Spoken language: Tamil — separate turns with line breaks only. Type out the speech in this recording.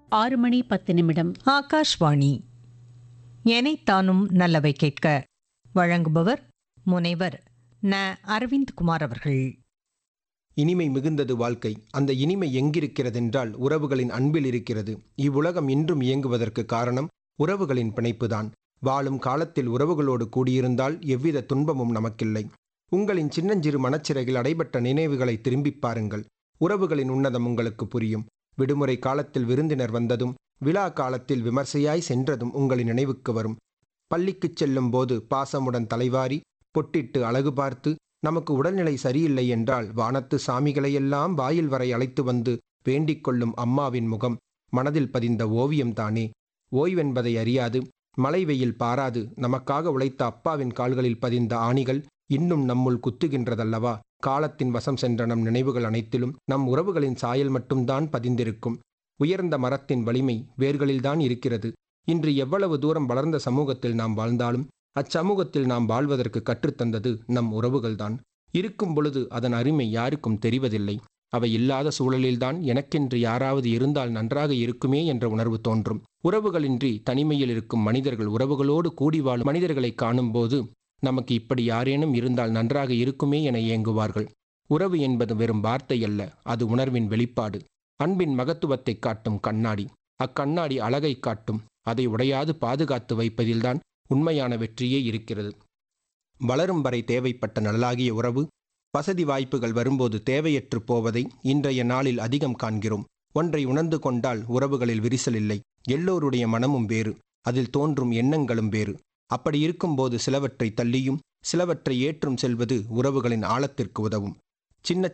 ஆறு மணி பத்து நிமிடம்
ஆகாஷ்வாணி எனைத்தானும் நல்லவை கேட்க வழங்குபவர் முனைவர் ந அரவிந்த் குமார் அவர்கள்
இனிமை மிகுந்தது வாழ்க்கை அந்த இனிமை எங்கிருக்கிறதென்றால் உறவுகளின் அன்பில் இருக்கிறது இவ்வுலகம் இன்றும் இயங்குவதற்கு காரணம் உறவுகளின் பிணைப்புதான் வாழும் காலத்தில் உறவுகளோடு கூடியிருந்தால் எவ்வித துன்பமும் நமக்கில்லை உங்களின் சின்னஞ்சிறு மனச்சிறையில் அடைபட்ட நினைவுகளை திரும்பிப் பாருங்கள் உறவுகளின் உன்னதம் உங்களுக்கு புரியும் விடுமுறை காலத்தில் விருந்தினர் வந்ததும் விழா காலத்தில் விமர்சையாய் சென்றதும் உங்களின் நினைவுக்கு வரும் பள்ளிக்குச் செல்லும் போது பாசமுடன் தலைவாரி பொட்டிட்டு அழகு பார்த்து நமக்கு உடல்நிலை சரியில்லை என்றால் வானத்து சாமிகளையெல்லாம் வாயில் வரை அழைத்து வந்து வேண்டிக் கொள்ளும் அம்மாவின் முகம் மனதில் பதிந்த ஓவியம்தானே ஓய்வென்பதை அறியாது மழை வெயில் பாராது நமக்காக உழைத்த அப்பாவின் கால்களில் பதிந்த ஆணிகள் இன்னும் நம்முள் குத்துகின்றதல்லவா காலத்தின் வசம் சென்ற நம் நினைவுகள் அனைத்திலும் நம் உறவுகளின் சாயல் மட்டும்தான் பதிந்திருக்கும் உயர்ந்த மரத்தின் வலிமை வேர்களில்தான் இருக்கிறது இன்று எவ்வளவு தூரம் வளர்ந்த சமூகத்தில் நாம் வாழ்ந்தாலும் அச்சமூகத்தில் நாம் வாழ்வதற்கு கற்றுத்தந்தது நம் உறவுகள்தான் இருக்கும் பொழுது அதன் அருமை யாருக்கும் தெரிவதில்லை அவை இல்லாத சூழலில்தான் எனக்கென்று யாராவது இருந்தால் நன்றாக இருக்குமே என்ற உணர்வு தோன்றும் உறவுகளின்றி தனிமையில் இருக்கும் மனிதர்கள் உறவுகளோடு கூடி வாழும் மனிதர்களை காணும்போது நமக்கு இப்படி யாரேனும் இருந்தால் நன்றாக இருக்குமே என ஏங்குவார்கள் உறவு என்பது வெறும் வார்த்தை அல்ல அது உணர்வின் வெளிப்பாடு அன்பின் மகத்துவத்தை காட்டும் கண்ணாடி அக்கண்ணாடி அழகை காட்டும் அதை உடையாது பாதுகாத்து வைப்பதில்தான் உண்மையான வெற்றியே இருக்கிறது வளரும் வரை தேவைப்பட்ட நல்லாகிய உறவு வசதி வாய்ப்புகள் வரும்போது தேவையற்று போவதை இன்றைய நாளில் அதிகம் காண்கிறோம் ஒன்றை உணர்ந்து கொண்டால் உறவுகளில் விரிசல் இல்லை எல்லோருடைய மனமும் வேறு அதில் தோன்றும் எண்ணங்களும் வேறு அப்படி இருக்கும்போது சிலவற்றை தள்ளியும் சிலவற்றை ஏற்றும் செல்வது உறவுகளின் ஆழத்திற்கு உதவும் சின்ன